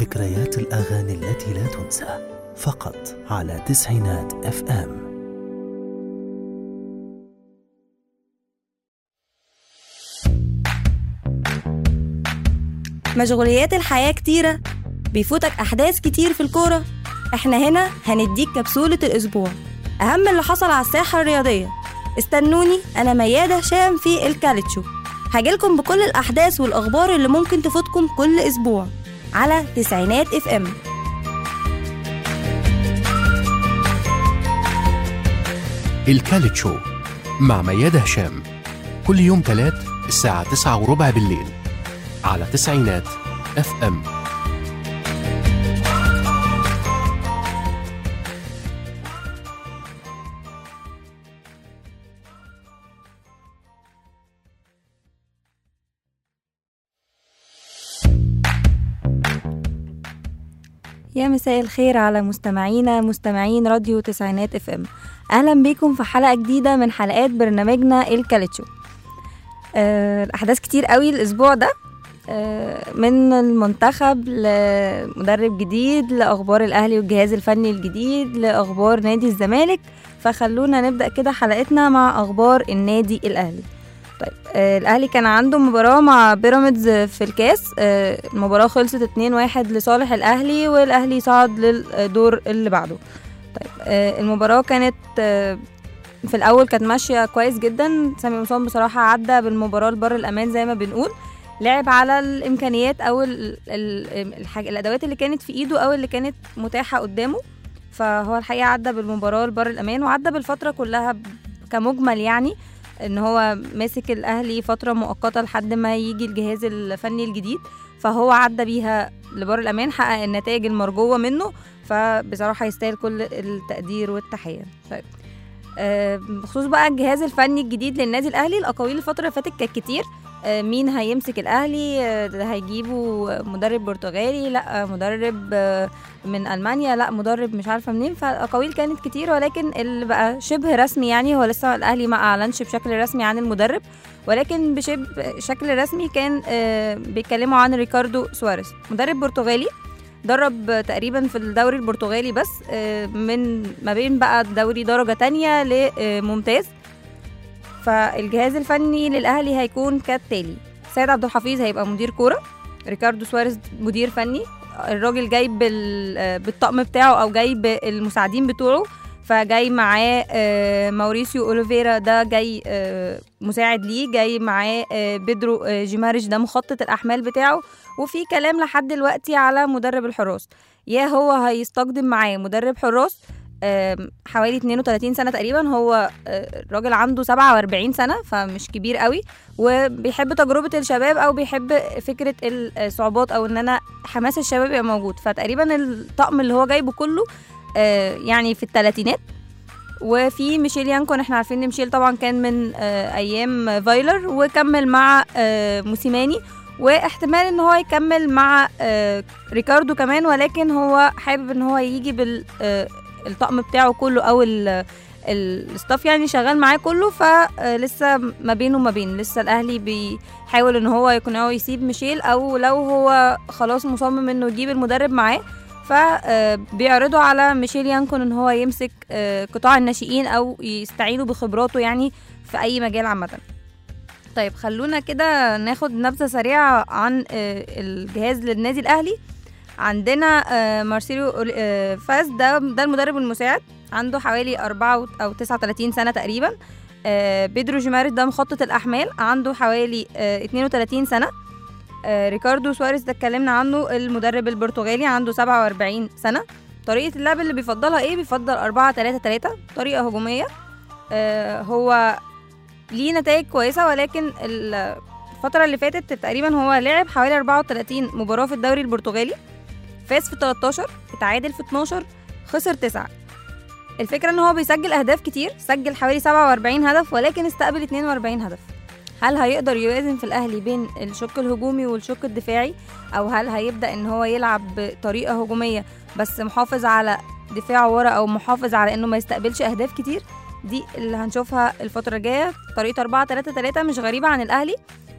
ذكريات الأغاني التي لا تنسى فقط على تسعينات اف ام مشغوليات الحياة كتيرة بيفوتك أحداث كتير في الكورة احنا هنا هنديك كبسولة الأسبوع أهم اللي حصل على الساحة الرياضية استنوني أنا ميادة هشام في الكالتشو هجيلكم بكل الأحداث والأخبار اللي ممكن تفوتكم كل أسبوع على تسعينات اف ام الكالت شو مع ميادة هشام كل يوم تلات الساعة تسعة وربع بالليل على تسعينات اف ام يا مساء الخير على مستمعينا مستمعين راديو تسعينات اف ام اهلا بيكم في حلقه جديده من حلقات برنامجنا الكالتشو آه، الاحداث كتير قوي الاسبوع ده آه، من المنتخب لمدرب جديد لاخبار الاهلي والجهاز الفني الجديد لاخبار نادي الزمالك فخلونا نبدا كده حلقتنا مع اخبار النادي الاهلي طيب آه الاهلي كان عنده مباراه مع بيراميدز في الكاس آه المباراه خلصت 2-1 لصالح الاهلي والاهلي صعد للدور اللي بعده طيب آه المباراه كانت آه في الاول كانت ماشيه كويس جدا سامي قمصان بصراحه عدى بالمباراه لبر الامان زي ما بنقول لعب على الامكانيات او ال ال الحاجة الادوات اللي كانت في ايده او اللي كانت متاحه قدامه فهو الحقيقه عدى بالمباراه لبر الامان وعدى بالفتره كلها ب- كمجمل يعني ان هو ماسك الاهلي فتره مؤقته لحد ما يجي الجهاز الفني الجديد فهو عدى بيها لبر الامان حقق النتائج المرجوه منه فبصراحه يستاهل كل التقدير والتحيه طيب آه، بخصوص بقى الجهاز الفني الجديد للنادي الاهلي الاقاويل الفتره اللي فاتت كانت كتير آه، مين هيمسك الاهلي آه، ده هيجيبوا مدرب برتغالي لا مدرب آه، من المانيا لا مدرب مش عارفه منين فالاقاويل كانت كتير ولكن اللي بقى شبه رسمي يعني هو لسه الاهلي ما اعلنش بشكل رسمي عن المدرب ولكن بشبه شكل رسمي كان آه، بيتكلموا عن ريكاردو سواريز مدرب برتغالي درب تقريبا في الدوري البرتغالي بس آه، من ما بين بقى دوري درجة تانية لممتاز فالجهاز الفني للأهلي هيكون كالتالي سيد عبد الحفيظ هيبقى مدير كورة ريكاردو سواريز مدير فني الراجل جاي بال- آه، بالطقم بتاعه او جاي بالمساعدين بتوعه فجاي معاه آه، ماوريسيو اوليفيرا ده جاي آه، مساعد ليه جاي معاه آه، بيدرو آه، جيماريش ده مخطط الاحمال بتاعه وفي كلام لحد دلوقتي على مدرب الحراس يا هو هيستخدم معاه مدرب حراس آم، حوالي 32 سنة تقريبا هو آه، الراجل عنده 47 سنة فمش كبير قوي وبيحب تجربة الشباب أو بيحب فكرة الصعوبات أو إن أنا حماس الشباب يبقى موجود فتقريبا الطقم اللي هو جايبه كله آه، يعني في الثلاثينات وفي ميشيل يانكون احنا عارفين ان ميشيل طبعا كان من آه، ايام فايلر وكمل مع آه، موسيماني واحتمال ان هو يكمل مع آه، ريكاردو كمان ولكن هو حابب ان هو يجي بال آه، الطقم بتاعه كله او ال- الستاف يعني شغال معاه كله فلسه ما بينه وما بين لسه الاهلي بيحاول ان هو يقنعه يسيب ميشيل او لو هو خلاص مصمم انه يجيب المدرب معاه فبيعرضوا على ميشيل يانكون ان هو يمسك آه، قطاع الناشئين او يستعينوا بخبراته يعني في اي مجال عامه طيب خلونا كده ناخد نبذه سريعه عن آه، الجهاز للنادي الاهلي عندنا آه، مارسيلو أول- آه، فاز ده ده المدرب المساعد عنده حوالي 4 او 39 سنه تقريبا آه، بيدرو جيماريت ده مخطط الاحمال عنده حوالي آه، 32 سنه آه، ريكاردو سواريز ده اتكلمنا عنه المدرب البرتغالي عنده 47 سنة طريقة اللعب اللي بيفضلها ايه بيفضل 4 3 3 طريقة هجومية آه، هو ليه نتائج كويسة ولكن ال- الفترة اللي فاتت تقريبا هو لعب حوالي 34 مباراة في الدوري البرتغالي فاز في 13 اتعادل في 12 خسر 9 الفكرة ان هو بيسجل اهداف كتير سجل حوالي 47 هدف ولكن استقبل 42 هدف هل هيقدر يوازن في الاهلي بين الشق الهجومي والشق الدفاعي او هل هيبدا ان هو يلعب بطريقه هجوميه بس محافظ على دفاعه ورا او محافظ على انه ما يستقبلش اهداف كتير دي اللي هنشوفها الفتره الجايه طريقه 4 3 3 مش غريبه عن الاهلي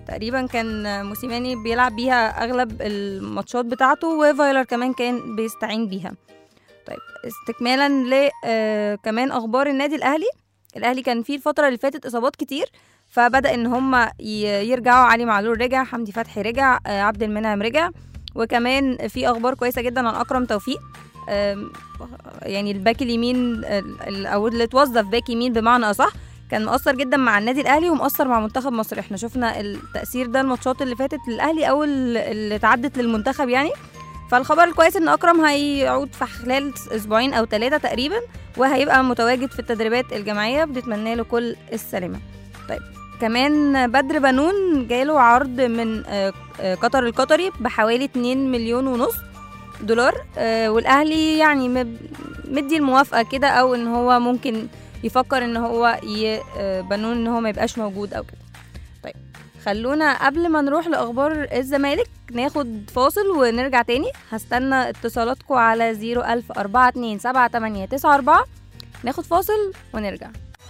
تقريبا كان موسيماني بيلعب بيها اغلب الماتشات بتاعته وفايلر كمان كان بيستعين بيها طيب استكمالا ل آه، كمان اخبار النادي الاهلي الاهلي كان فيه الفتره اللي فاتت اصابات كتير فبدا ان هم يرجعوا علي معلول رجع حمدي فتحي رجع آه، عبد المنعم رجع وكمان في اخبار كويسه جدا عن اكرم توفيق آم، يعني الباك اليمين ال- ال- او اللي اتوظف باك يمين بمعنى اصح كان مؤثر جدا مع النادي الاهلي ومؤثر مع منتخب مصر احنا شفنا التاثير ده الماتشات اللي فاتت للاهلي او ال- اللي اتعدت للمنتخب يعني فالخبر الكويس ان اكرم هيعود في خلال اسبوعين او ثلاثه تقريبا وهيبقى متواجد في التدريبات الجماعيه بنتمنى له كل السلامه طيب كمان بدر بنون جاله عرض من آه، آه، قطر القطري بحوالي 2 مليون ونص دولار آه، والاهلي يعني مب- مدي الموافقه كده او ان هو ممكن يفكر ان هو ي- آه، بنون ان هو ما يبقاش موجود او كده طيب خلونا قبل ما نروح لاخبار الزمالك ناخد فاصل ونرجع تاني هستنى اتصالاتكم على 010427894 ناخد فاصل ونرجع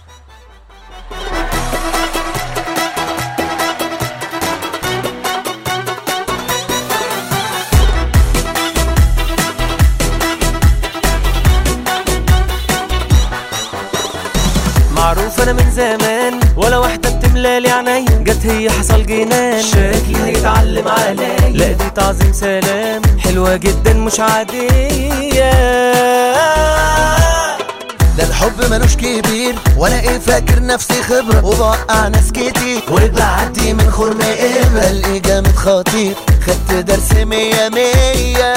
معروف انا من زمان ولا واحدة بتملالي عينيا جت هي حصل جنان شكلي هيتعلم عليا لا دي تعظيم سلام حلوة جدا مش عادية ده الحب ملوش كبير وانا ايه فاكر نفسي خبرة وبوقع ناس كتير وبعدي من خرم ابرة الاقي جامد خطير خدت درس مية مية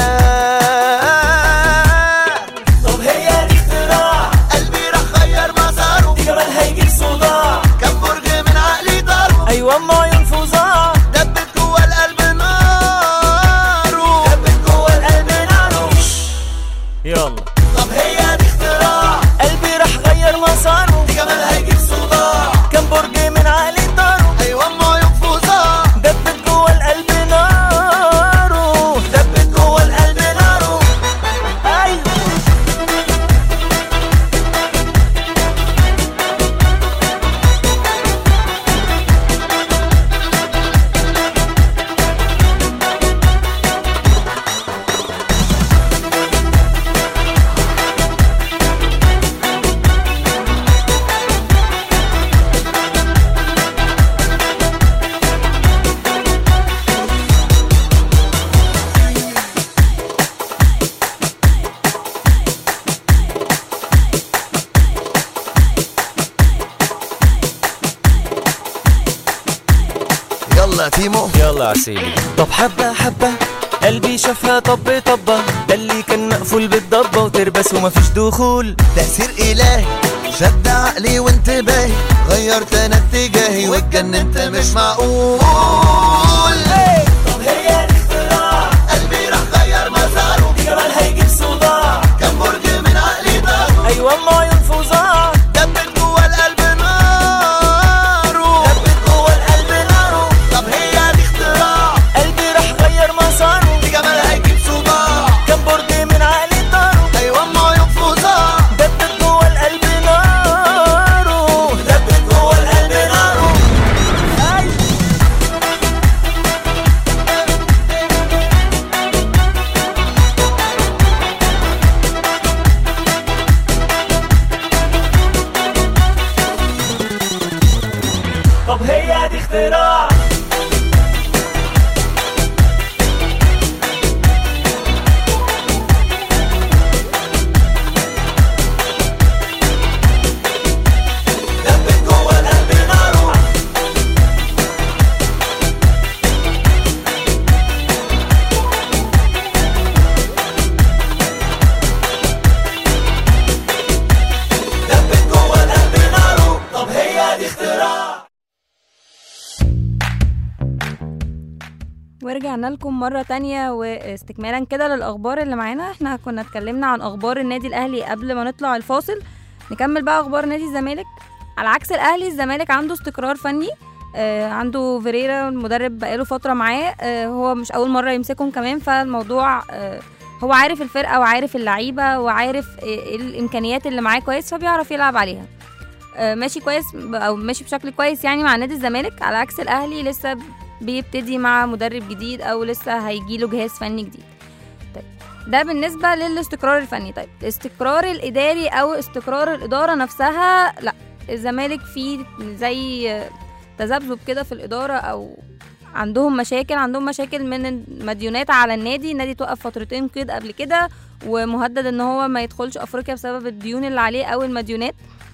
طب هي دي اختراع قلبي راح غير مساره دي جمال هيجيب صداع كم برج من عقلي ضربه ايوه اما عيون فظاع دبت جوه القلب ناره دبت جوه القلب ناره يلا طب هي دي اختراع قلبي راح غير مساره دي جمال هيجيب صداع كم برج من عالي داره ايوه اما ينفذها دبت جوه القلب ناره دبت جوه القلب ناره ايوه يلا تيمو يلا يا عسيلي طب حبة حبة قلبي شافها طب طبة ده اللي كان مقفول بالضبة وتربس ومفيش دخول تأثير إلهي شد عقلي وانتباهي غيرت انا اتجاهي واتجننت مش معقول طب هي دي اختراع قلبي راح غير مساره دي جمال هيجيب صداع كم برج من عقلي ضربه ايوه اما عيون فظاع دبت جوه القلب ناره دبت جوه القلب ناره طب هي دي اختراع قلبي راح غير مساره دي جمال هيجيب صداع كم برج من عالي داره ايوه ما ينفذها دبت جوه القلب ناره دبت جوه القلب ناره ايوه طب هي دي اختراع دبت جوه القلب ناره دبت جوه القلب ناره طب هي دي اختراع ورجعنا لكم مرة تانية واستكمالا كده للأخبار اللي معانا احنا كنا اتكلمنا عن أخبار النادي الأهلي قبل ما نطلع الفاصل نكمل بقى أخبار نادي الزمالك على عكس الأهلي الزمالك عنده استقرار فني آه عنده فيريرا المدرب بقاله فترة معاه آه هو مش أول مرة يمسكهم كمان فالموضوع آه هو عارف الفرقة وعارف اللعيبة وعارف آه، ايه الإمكانيات اللي معاه كويس فبيعرف يلعب عليها آه، ماشي كويس او ماشي بشكل كويس يعني مع نادي الزمالك على عكس الاهلي لسه بيبتدي مع مدرب جديد او لسه هيجيله جهاز فني جديد طيب ده بالنسبة للاستقرار الفني طيب الاستقرار الإداري أو استقرار الإدارة نفسها لا الزمالك فيه زي تذبذب كده في الإدارة أو عندهم مشاكل عندهم مشاكل من المديونات على النادي النادي توقف فترتين قيد قبل كده ومهدد ان هو ما يدخلش افريقيا بسبب الديون اللي عليه او المديونات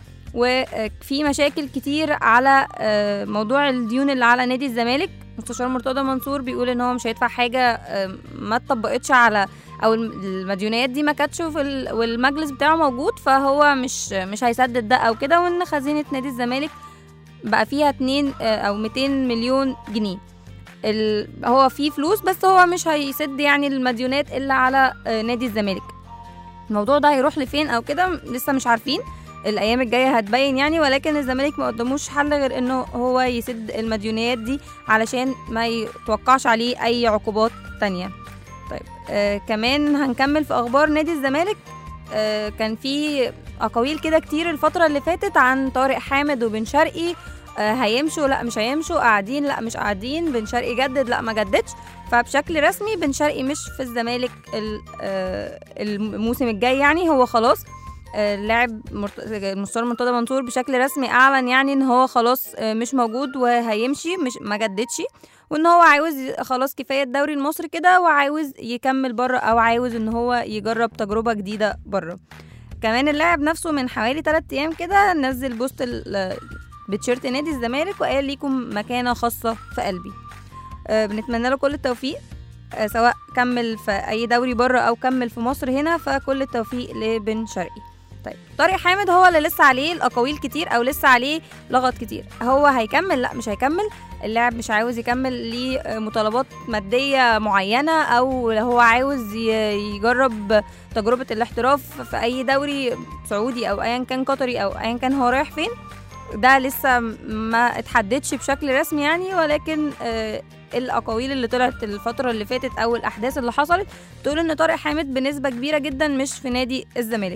وفي مشاكل كتير على آه، موضوع الديون اللي على نادي الزمالك مستشار مرتضى منصور بيقول ان هو مش هيدفع حاجه آه، ما اتطبقتش على او الم- المديونيات دي ما كانتش في ال- والمجلس بتاعه موجود فهو مش مش هيسدد ده او كده وان خزينه نادي الزمالك بقى فيها 2 او 200 مليون جنيه ال... هو في فلوس بس هو مش هيسد يعني المديونات الا على آه، نادي الزمالك الموضوع ده هيروح لفين او كده لسه مش عارفين الايام الجايه هتبين يعني ولكن الزمالك ما قدموش حل غير انه هو يسد المديونيات دي علشان ما يتوقعش عليه اي عقوبات تانية طيب آه كمان هنكمل في اخبار نادي الزمالك آه كان في اقاويل كده كتير الفتره اللي فاتت عن طارق حامد وبن شرقي آه هيمشوا لا مش هيمشوا قاعدين لا مش قاعدين بن شرقي جدد لا ما جددش فبشكل رسمي بن شرقي مش في الزمالك ال- آه، الموسم الجاي يعني هو خلاص آه، اللاعب مرت- المستشار مرتضى منصور بشكل رسمي اعلن يعني ان هو خلاص آه، مش موجود وهيمشي مش ما جددش وان هو عاوز ي- خلاص كفايه الدوري المصري كده وعاوز يكمل بره او عاوز ان هو يجرب تجربه جديده بره كمان اللاعب نفسه من حوالي 3 ايام كده نزل بوست ال- بتشيرت نادي الزمالك وقال ليكم مكانه خاصه في قلبي آه، بنتمنى له كل التوفيق آه، سواء كمل في اي دوري بره او كمل في مصر هنا فكل التوفيق لبن شرقي طيب طارق حامد هو اللي لسه عليه الاقاويل كتير او لسه عليه لغط كتير هو هيكمل لا مش هيكمل اللاعب مش عاوز يكمل ليه آه، مطالبات مادية معينة أو هو عاوز ي- يجرب تجربة الاحتراف في أي دوري سعودي أو أيا كان قطري أو أيا كان هو رايح فين ده لسه ما اتحددش بشكل رسمي يعني ولكن آه، الاقاويل اللي طلعت الفتره اللي فاتت او الاحداث اللي حصلت تقول ان طارق حامد بنسبه كبيره جدا مش في نادي الزمالك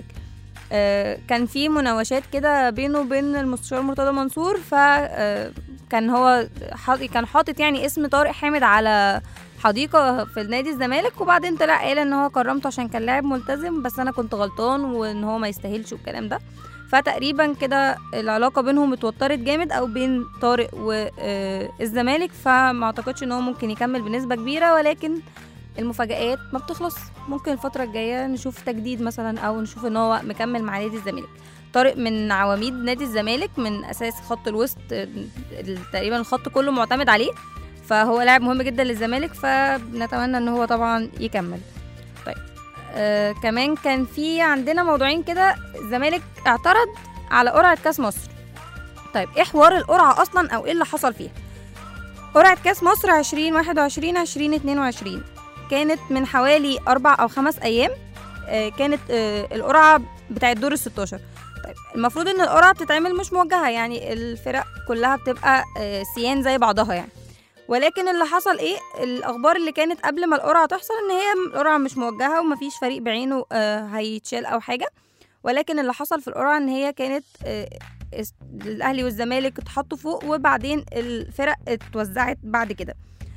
آه، كان في مناوشات كده بينه وبين المستشار مرتضى منصور فكان هو حاط- كان حاطط يعني اسم طارق حامد على حديقة في نادي الزمالك وبعدين طلع قال ان هو كرمته عشان كان لاعب ملتزم بس انا كنت غلطان وان هو ما يستاهلش والكلام ده فتقريبا كده العلاقة بينهم اتوترت جامد او بين طارق والزمالك فما اعتقدش ان هو ممكن يكمل بنسبة كبيرة ولكن المفاجآت ما بتخلص ممكن الفترة الجاية نشوف تجديد مثلا او نشوف ان هو مكمل مع نادي الزمالك طارق من عواميد نادي الزمالك من اساس خط الوسط آه، تقريبا الخط كله معتمد عليه فهو لاعب مهم جدا للزمالك فنتمنى ان هو طبعا يكمل طيب آه كمان كان في عندنا موضوعين كده الزمالك اعترض على قرعة كاس مصر طيب ايه حوار القرعة اصلا او ايه اللي حصل فيها قرعة كاس مصر 2021 2022 كانت من حوالي أربع أو خمس أيام آه، كانت آه، القرعة بتاعت دور ال 16 طيب المفروض إن القرعة بتتعمل مش موجهة يعني الفرق كلها بتبقى آه، سيان زي بعضها يعني ولكن اللي حصل ايه الاخبار اللي كانت قبل ما القرعه تحصل ان هي القرعه مش موجهه ومفيش فريق بعينه آه، هيتشال او حاجه ولكن اللي حصل في القرعه ان هي كانت آه، اس- الاهلي والزمالك اتحطوا فوق وبعدين الفرق اتوزعت بعد كده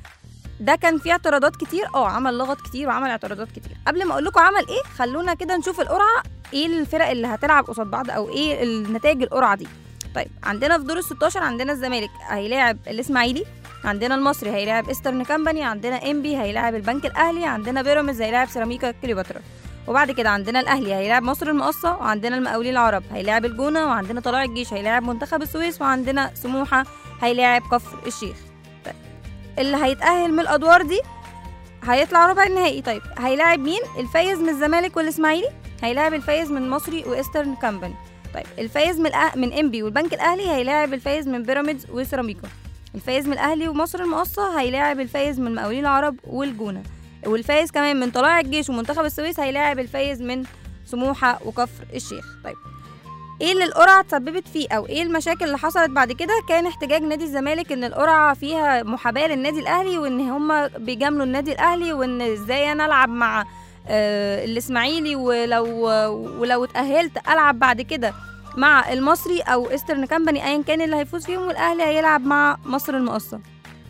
ده كان فيه اعتراضات كتير اه عمل لغط كتير وعمل اعتراضات كتير قبل ما اقول لكم عمل ايه خلونا كده نشوف القرعه ايه الفرق اللي هتلعب قصاد بعض او ايه النتائج القرعه دي طيب عندنا في دور ال 16 عندنا الزمالك هيلاعب الاسماعيلي عندنا المصري هيلاعب ايسترن كامباني عندنا انبي هيلاعب البنك الاهلي عندنا بيراميدز هيلاعب سيراميكا كليوباترا وبعد كده عندنا الاهلي هيلاعب مصر المقصه وعندنا المقاولين العرب هيلاعب الجونه وعندنا طلائع الجيش هيلاعب منتخب السويس وعندنا سموحه هيلاعب كفر الشيخ طيب اللي هيتاهل من الادوار دي هيطلع ربع النهائي طيب هيلاعب مين الفايز من الزمالك والاسماعيلي هيلاعب الفايز من المصري وايسترن كامباني طيب الفايز من الأه... من انبي والبنك الاهلي هيلاعب الفايز من بيراميدز وسيراميكا الفايز من الاهلي ومصر المقصه هيلاعب الفايز من المقاولين العرب والجونه والفايز كمان من طلائع الجيش ومنتخب السويس هيلاعب الفايز من سموحه وكفر الشيخ طيب ايه اللي القرعه تسببت فيه او ايه المشاكل اللي حصلت بعد كده كان احتجاج نادي الزمالك ان القرعه فيها محاباه للنادي الاهلي وان هم بيجاملوا النادي الاهلي وان ازاي انا العب مع آه الاسماعيلي ولو ولو اتاهلت العب بعد كده مع المصري او ايسترن كامباني ايا كان اللي هيفوز فيهم والاهلي هيلعب مع مصر المقصه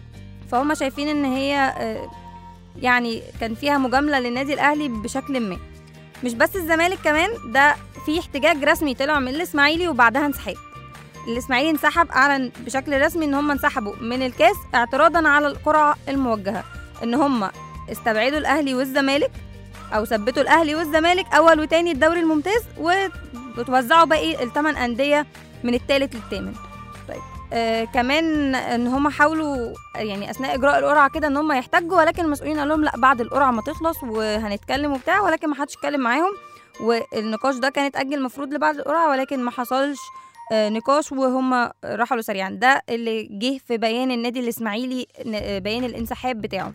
فهم شايفين ان هي آه، يعني كان فيها مجامله للنادي الاهلي بشكل ما مش بس الزمالك كمان ده في احتجاج رسمي طلع من الاسماعيلي وبعدها انسحاب الاسماعيلي انسحب اعلن بشكل رسمي ان هم انسحبوا من الكاس اعتراضا على القرعه الموجهه ان هم استبعدوا الاهلي والزمالك او ثبتوا الاهلي والزمالك اول وتاني الدوري الممتاز وتوزعوا باقي الثمان انديه من الثالث للثامن طيب آه كمان ان هم حاولوا يعني اثناء اجراء القرعه كده ان هم يحتجوا ولكن المسؤولين قالوا لهم لا بعد القرعه ما تخلص وهنتكلم وبتاع ولكن ما حدش اتكلم معاهم والنقاش ده كان اتاجل المفروض لبعد القرعه ولكن ما حصلش آه، نقاش وهم رحلوا سريعا ده اللي جه في بيان النادي الاسماعيلي ن- آه، بيان الانسحاب بتاعه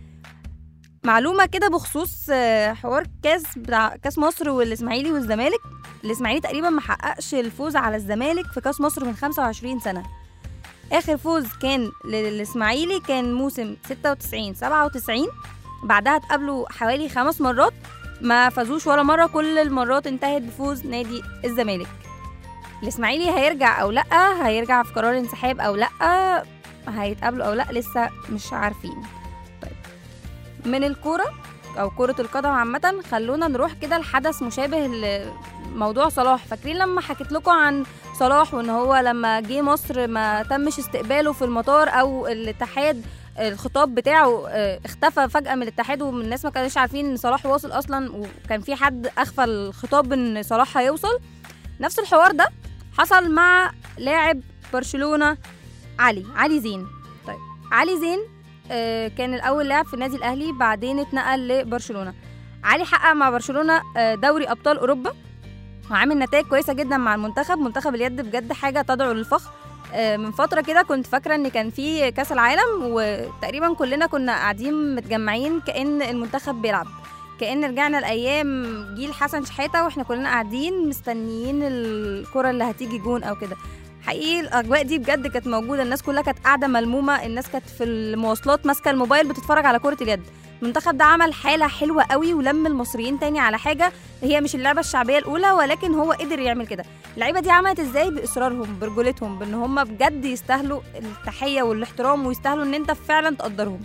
معلومه كده بخصوص آه، حوار كاس بتاع كاس مصر والاسماعيلي والزمالك الاسماعيلي تقريبا ما حققش الفوز على الزمالك في كاس مصر من 25 سنه اخر فوز كان للاسماعيلي كان موسم 96 97 بعدها اتقابلوا حوالي خمس مرات ما فازوش ولا مره كل المرات انتهت بفوز نادي الزمالك الاسماعيلي هيرجع او لا هيرجع في قرار انسحاب او لا هيتقابلوا او لا لسه مش عارفين طيب من الكوره او كرة القدم عامة خلونا نروح كده لحدث مشابه لموضوع صلاح فاكرين لما حكيت لكم عن صلاح وان هو لما جه مصر ما تمش استقباله في المطار او الاتحاد الخطاب بتاعه آه، اختفى فجأة من الاتحاد والناس ما كانوش عارفين ان صلاح واصل اصلا وكان في حد اخفى الخطاب ان صلاح هيوصل نفس الحوار ده حصل مع لاعب برشلونة علي علي زين طيب علي زين آه، كان الاول لاعب في النادي الاهلي بعدين اتنقل لبرشلونه علي حقق مع برشلونه آه، دوري ابطال اوروبا وعامل نتائج كويسه جدا مع المنتخب منتخب اليد بجد حاجه تدعو للفخر آه، من فتره كده كنت فاكره ان كان في كاس العالم وتقريبا كلنا كنا قاعدين متجمعين كان المنتخب بيلعب كان رجعنا لايام جيل حسن شحاته واحنا كلنا قاعدين مستنيين الكره اللي هتيجي جون او كده حقيقي الاجواء دي بجد كانت موجوده الناس كلها كانت قاعده ملمومه الناس كانت في المواصلات ماسكه الموبايل بتتفرج على كره اليد المنتخب ده عمل حاله حلوه قوي ولم المصريين تاني على حاجه هي مش اللعبه الشعبيه الاولى ولكن هو قدر يعمل كده اللعيبه دي عملت ازاي باصرارهم برجولتهم بان هم بجد يستاهلوا التحيه والاحترام ويستاهلوا ان انت فعلا تقدرهم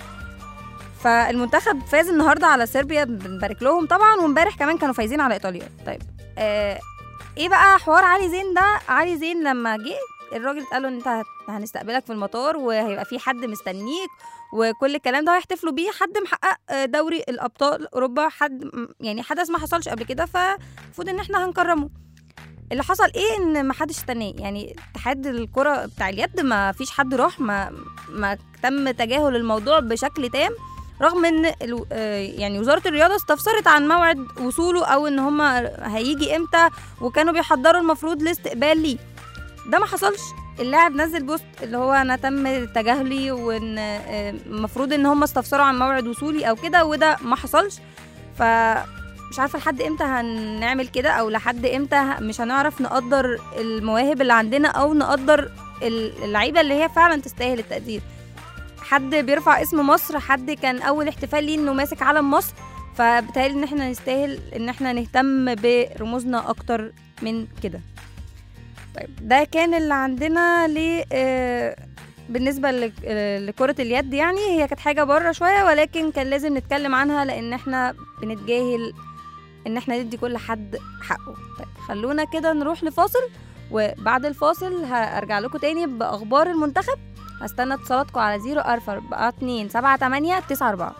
فالمنتخب فاز النهارده على صربيا بنبارك لهم طبعا وامبارح كمان كانوا فايزين على ايطاليا طيب آه ايه بقى حوار علي زين ده علي زين لما جه الراجل قال له انت هت- هنستقبلك في المطار وهيبقى في حد مستنيك وكل الكلام ده هيحتفلوا بيه حد محقق آه، دوري الابطال اوروبا حد م- يعني حدث ما حصلش قبل كده فالمفروض ان احنا هنكرمه اللي حصل ايه ان ما حدش استناه يعني اتحاد الكره بتاع اليد ما فيش حد راح ما ما تم تجاهل الموضوع بشكل تام رغم ان ال- آه، يعني وزاره الرياضه استفسرت عن موعد وصوله او ان هم هيجي امتى وكانوا بيحضروا المفروض لاستقبال ليه ده ما حصلش اللاعب نزل بوست اللي هو انا تم تجاهلي وان آه، المفروض ان هم استفسروا عن موعد وصولي او كده وده ما حصلش ف مش عارفه لحد امتى هنعمل كده او لحد امتى ه- مش هنعرف نقدر المواهب اللي عندنا او نقدر ال- اللعيبه اللي هي فعلا تستاهل التقدير حد بيرفع اسم مصر حد كان اول احتفال ليه انه ماسك علم مصر فبالتالي ان احنا نستاهل ان احنا نهتم برموزنا اكتر من كده طيب ده كان اللي عندنا ل آه، بالنسبه لك- آه، لكره اليد يعني هي كانت حاجه بره شويه ولكن كان لازم نتكلم عنها لان احنا بنتجاهل ان احنا ندي كل حد حقه طيب خلونا كده نروح لفاصل وبعد الفاصل هرجع لكم تاني باخبار المنتخب هستنى اتصالاتكم على 0 4 4 2 7 8 9 4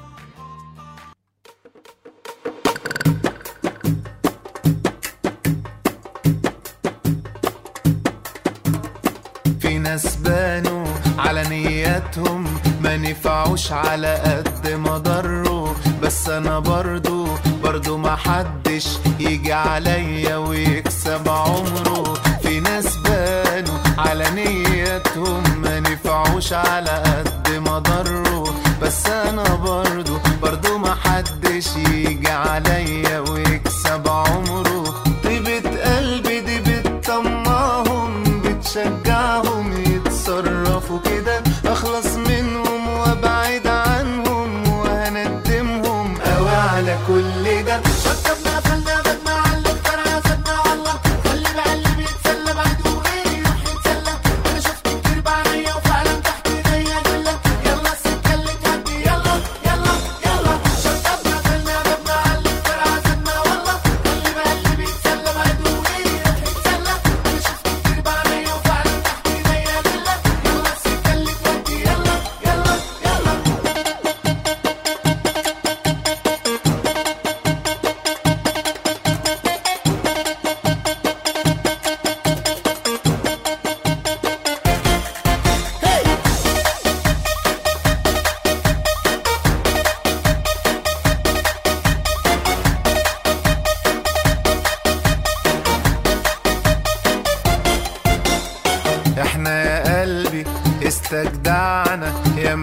في ناس بانوا على نياتهم ما نفعوش على قد ما ضروا بس انا برضو برضو ما حدش يجي عليا ويكسب عمره في ناس بانوا على نياتهم ما نفعوش على قد ما ضروا بس انا برضو برضو ما حدش يجي عليا ويكسب عمره طيبة قلبي دي بتطمعهم بتشجعهم يتصرفوا كده اخلص منهم وابعد عنهم وهندمهم قوي على كل ده ركبنا قفلنا بدنا علق فرع سدنا والله خلي بقلب يتسلى بعده غيري يروح يتسلى انا شفت كتير بعينيا وفعلا تحت ايديا دلة يلا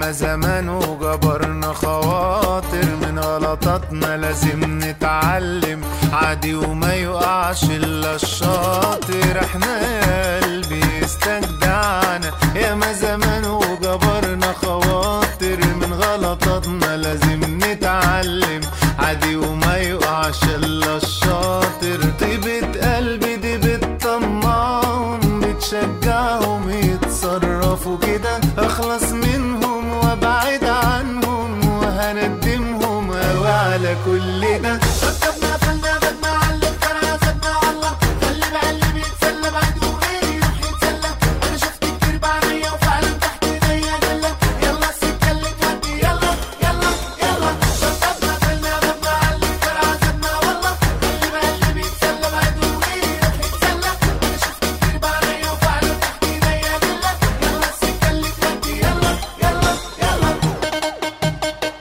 ياما زمان وجبرنا خواطر من غلطاتنا لازم نتعلم عادي وما يقعش الا الشاطر احنا يا قلبي استجدعنا ياما زمان وجبرنا خواطر من غلطاتنا لازم نتعلم عادي وما يقعش الا الشاطر طيبة قلبي دي بتطمعهم بتشجعهم يتصرفوا كده اخلص منهم وابعد عنهم وهندمهم اوي على كل ده ركبنا قفلنا بدنا علق ترى سبنا والله خلي بقلب يتسلى بعد وغيري يروح يتسلى انا شفت كتير بعينيا وفعلا تحت ايديا دلة يلا السكة اللي تودي يلا يلا يلا ركبنا قفلنا بدنا علق ترى سبنا والله خلي بقلب يتسلى بعد وغيري يروح يتسلى انا شفت كتير بعينيا وفعلا تحت ايديا دلة يلا السكة اللي تودي يلا يلا يلا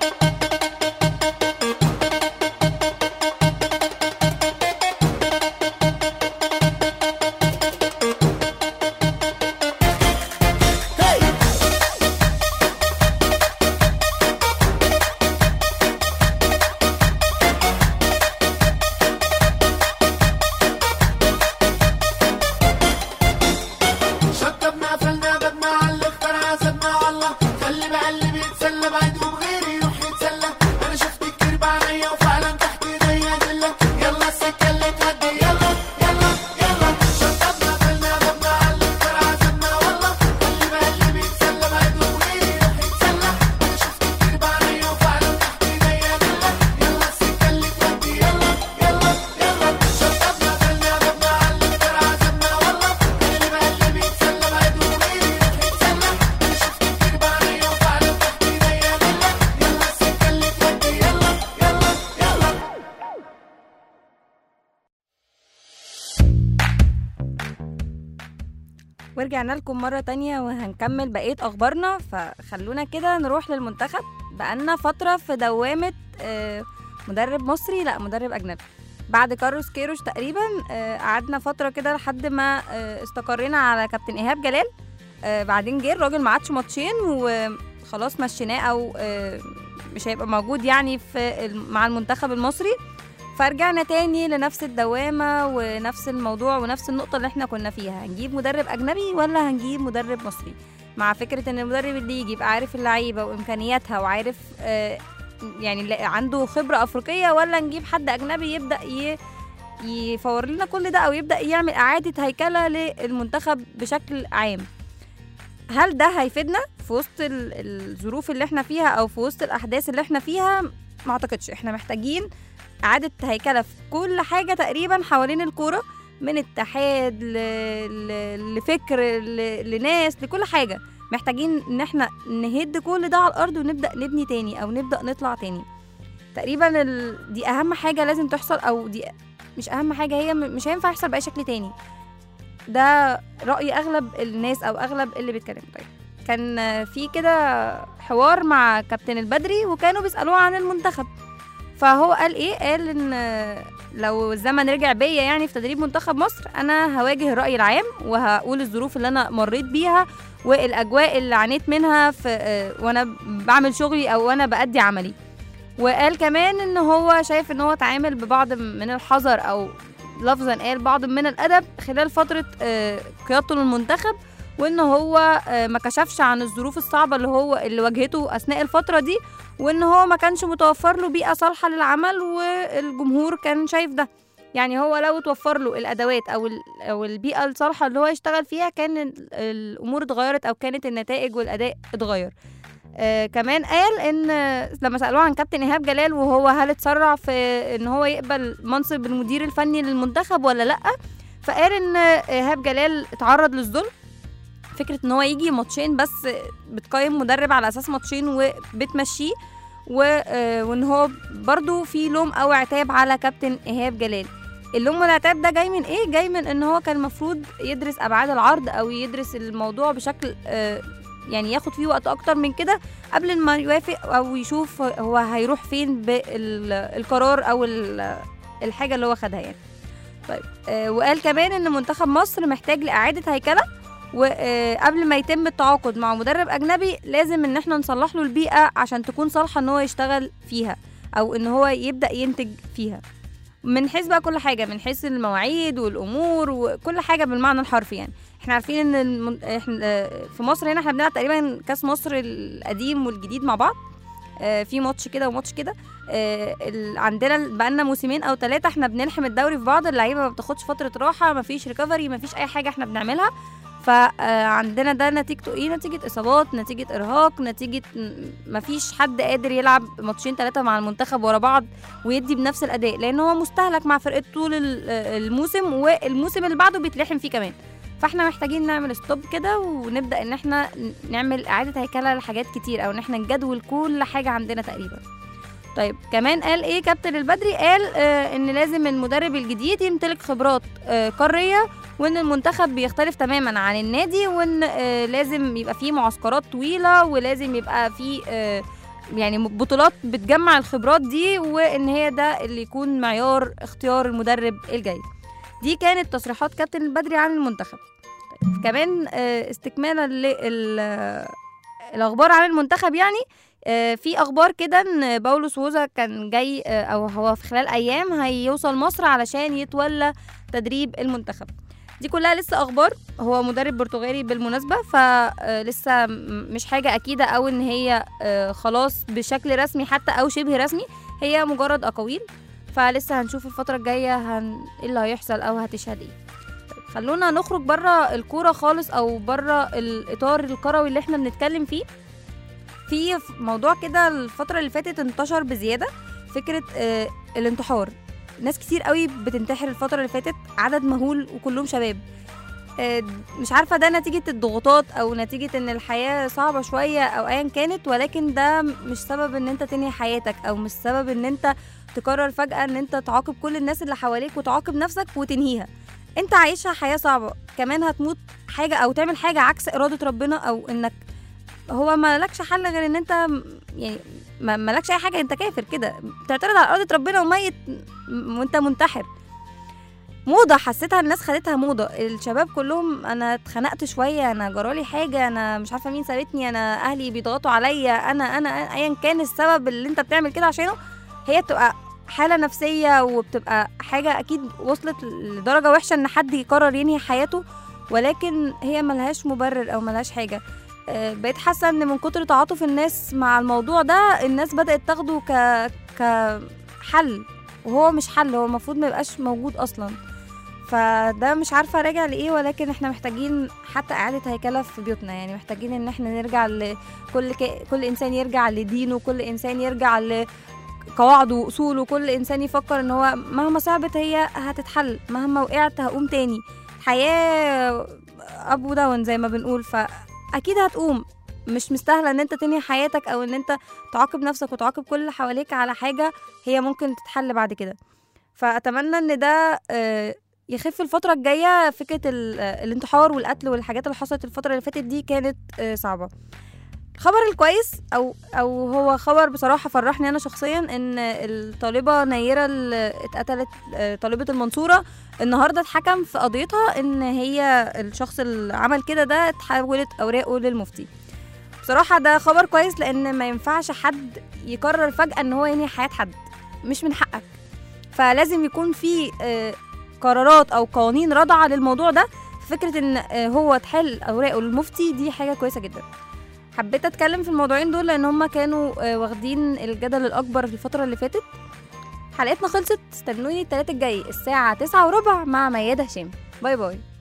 شطبنا قفلنا بابنا علق ترى سبنا والله خلي بقلب يتسلى بعد وبغيري يروح يتسلى انا شفت كتير بعينيا وفعلا تحت ايديا دلة يلا السكة اللي تهدي يلا يلا يلا شطبنا قفلنا بابنا علق ترى سبنا والله خلي بقلب يتسلى بعد وبغيري يروح يتسلى انا شفت كتير بعينيا وفعلا تحت ايديا دلة يلا السكة اللي تهدي يلا يلا يلا شطبنا قفلنا بابنا علق ترى سبنا والله خلي بقلب يتسلى بعد وبغيري يروح يتسلى انا شفت كتير بعينيا وفعلا تحت ايديا دلة يلا السكة اللي تهدي يلا يلا يلا ورجعنا لكم مرة تانية وهنكمل بقية أخبارنا فخلونا كده نروح للمنتخب بقالنا فترة في دوامة آه، مدرب مصري لا مدرب أجنبي بعد كاروس كيروش تقريبا آه، قعدنا فترة كده لحد ما آه، استقرينا على كابتن إيهاب جلال آه، بعدين جه الراجل ما عادش ماتشين وخلاص مشيناه أو آه، مش هيبقى موجود يعني في الم- مع المنتخب المصري فرجعنا تاني لنفس الدوامة ونفس الموضوع ونفس النقطة اللي احنا كنا فيها هنجيب مدرب أجنبي ولا هنجيب مدرب مصري مع فكرة ان المدرب اللي يجي يبقى عارف اللعيبة وإمكانياتها وعارف آه يعني لا- عنده خبرة أفريقية ولا نجيب حد أجنبي يبدأ ي... يفور لنا كل ده أو يبدأ يعمل إعادة هيكلة للمنتخب بشكل عام هل ده هيفيدنا في وسط ال- الظروف اللي احنا فيها أو في وسط الأحداث اللي احنا فيها ما أعتقدش احنا محتاجين إعادة هيكلة في كل حاجة تقريبا حوالين الكورة من اتحاد ل... ل... لفكر ل... لناس لكل حاجة محتاجين ان احنا نهد كل ده على الارض ونبدا نبني تاني او نبدا نطلع تاني تقريبا ال... دي اهم حاجه لازم تحصل او دي مش اهم حاجه هي م- مش هينفع يحصل باي شكل تاني ده راي اغلب الناس او اغلب اللي بيتكلموا طيب كان آه، في كده حوار مع كابتن البدري وكانوا بيسالوه عن المنتخب فهو قال ايه قال ان آه، لو الزمن رجع بيا يعني في تدريب منتخب مصر انا هواجه الراي العام وهقول الظروف اللي انا مريت بيها والاجواء اللي عانيت منها في آه، وانا بعمل شغلي او وانا بادي عملي وقال كمان ان هو شايف ان هو اتعامل ببعض من الحذر او لفظا قال بعض من الادب خلال فتره آه، قيادته للمنتخب وان هو آه، ما كشفش عن الظروف الصعبه اللي هو اللي واجهته اثناء الفتره دي وان هو ما كانش متوفر له بيئه صالحه للعمل والجمهور كان شايف ده يعني هو لو توفر له الادوات او ال- او البيئه الصالحه اللي هو يشتغل فيها كان ال- الامور اتغيرت او كانت النتائج والاداء اتغير آه كمان قال ان آه، لما سالوه عن كابتن ايهاب جلال وهو هل اتسرع في ان هو يقبل منصب المدير الفني للمنتخب ولا لا فقال ان آه، ايهاب جلال اتعرض للظلم فكره ان هو يجي ماتشين بس بتقيم مدرب على اساس ماتشين وبتمشيه و- آه، وان هو برضو في لوم او عتاب على كابتن ايهاب جلال اللوم والعتاب ده جاي من ايه جاي من ان هو كان المفروض يدرس ابعاد العرض او يدرس الموضوع بشكل آه، يعني ياخد فيه وقت اكتر من كده قبل ما يوافق او يشوف هو هيروح فين بالقرار او ال- الحاجه اللي هو خدها يعني طيب آه، وقال كمان ان منتخب مصر محتاج لاعاده هيكله وقبل ما يتم التعاقد مع مدرب اجنبي لازم ان احنا نصلح له البيئه عشان تكون صالحه ان هو يشتغل فيها او ان هو يبدا ينتج فيها من حيث بقى كل حاجه من حيث المواعيد والامور وكل حاجه بالمعنى الحرفي يعني احنا عارفين ان المن... احنا آه، في مصر هنا احنا بنلعب تقريبا كاس مصر القديم والجديد مع بعض آه، في ماتش كده وماتش كده آه، ال- عندنا بقالنا موسمين او ثلاثه احنا بنلحم الدوري في بعض اللعيبه ما بتاخدش فتره راحه ما فيش ريكفري ما فيش اي حاجه احنا بنعملها فعندنا ده نتيجته ايه نتيجه اصابات نتيجه ارهاق نتيجه ما فيش حد قادر يلعب ماتشين ثلاثه مع المنتخب ورا بعض ويدي بنفس الاداء لان هو مستهلك مع فرقته طول ال- الموسم والموسم اللي بعده بيتلحم فيه كمان فاحنا محتاجين نعمل ستوب كده ونبدا ان احنا نعمل اعاده هيكله لحاجات كتير او ان احنا نجدول كل حاجه عندنا تقريبا طيب كمان قال ايه كابتن البدري قال آه ان لازم المدرب الجديد يمتلك خبرات آه قاريه وان المنتخب بيختلف تماما عن النادي وان آه لازم يبقى فيه معسكرات طويله ولازم يبقى فيه آه يعني بطولات بتجمع الخبرات دي وان هي ده اللي يكون معيار اختيار المدرب الجيد دي كانت تصريحات كابتن البدري عن المنتخب طيب كمان آه، استكمالا للاخبار عن المنتخب يعني آه، في اخبار كده ان باولو سوزا كان جاي آه، او هو في خلال ايام هيوصل مصر علشان يتولى تدريب المنتخب دي كلها لسه اخبار هو مدرب برتغالي بالمناسبه فلسه مش حاجه اكيده او ان هي آه، خلاص بشكل رسمي حتى او شبه رسمي هي مجرد اقاويل فلسه هنشوف الفتره الجايه هن... ايه اللي هيحصل او هتشهد ايه طيب خلونا نخرج بره الكوره خالص او بره الاطار الكروي اللي احنا بنتكلم فيه في موضوع كده الفتره اللي فاتت انتشر بزياده فكره آه الانتحار ناس كتير قوي بتنتحر الفتره اللي فاتت عدد مهول وكلهم شباب آه، مش عارفه ده نتيجه الضغوطات او نتيجه ان الحياه صعبه شويه او ايا كانت ولكن ده مش سبب ان انت تنهي حياتك او مش سبب ان انت تقرر فجاه ان انت تعاقب كل الناس اللي حواليك وتعاقب نفسك وتنهيها انت عايشها حياه صعبه كمان هتموت حاجه او تعمل حاجه عكس اراده ربنا او انك هو ما لكش حل غير ان انت م- يعني ما مالكش اي حاجه انت كافر كده بتعترض على اراده ربنا وميت م- وانت منتحر موضه حسيتها الناس خدتها موضه الشباب كلهم انا اتخنقت شويه انا جرالي حاجه انا مش عارفه مين سابتني انا اهلي بيضغطوا عليا انا انا أنا- ايا كان السبب اللي انت بتعمل كده عشانه هي بتبقى حاله نفسيه وبتبقى حاجه اكيد وصلت لدرجه وحشه ان حد يقرر ينهي حياته ولكن هي ملهاش مبرر او ملهاش حاجه آه، بقيت حاسه ان من كتر تعاطف الناس مع الموضوع ده الناس بدات تاخده ك كحل وهو مش حل هو المفروض ما يبقاش موجود اصلا فده مش عارفه راجع لايه ولكن احنا محتاجين حتى اعاده هيكله في بيوتنا يعني محتاجين ان احنا نرجع لكل ك... كل انسان يرجع لدينه كل انسان يرجع لقواعده واصوله كل انسان يفكر ان هو مهما صعبت هي هتتحل مهما وقعت هقوم تاني حياه اب وداون زي ما بنقول فاكيد هتقوم مش مستاهله ان انت تنهي حياتك او ان انت تعاقب نفسك وتعاقب كل اللي حواليك على حاجه هي ممكن تتحل بعد كده فاتمنى ان ده آه، يخف الفتره الجايه فكره ال- آه، الانتحار والقتل والحاجات اللي حصلت الفتره اللي فاتت دي كانت آه، صعبه الخبر الكويس او او هو خبر بصراحه فرحني انا شخصيا ان الطالبه نيره اللي اتقتلت آه، طالبه المنصوره النهارده اتحكم في قضيتها ان هي الشخص اللي عمل كده ده اتحولت اوراقه للمفتي بصراحه ده خبر كويس لان ما ينفعش حد يقرر فجاه ان هو ينهي حياه حد مش من حقك فلازم يكون في آه، قرارات او قوانين رادعه للموضوع ده فكره ان آه، هو تحل اوراقه للمفتي دي حاجه كويسه جدا حبيت اتكلم في الموضوعين دول لان هما كانوا آه، واخدين الجدل الاكبر في الفتره اللي فاتت حلقتنا خلصت استنوني التلاتة الجاي الساعة تسعة وربع مع ميادة هشام باي باي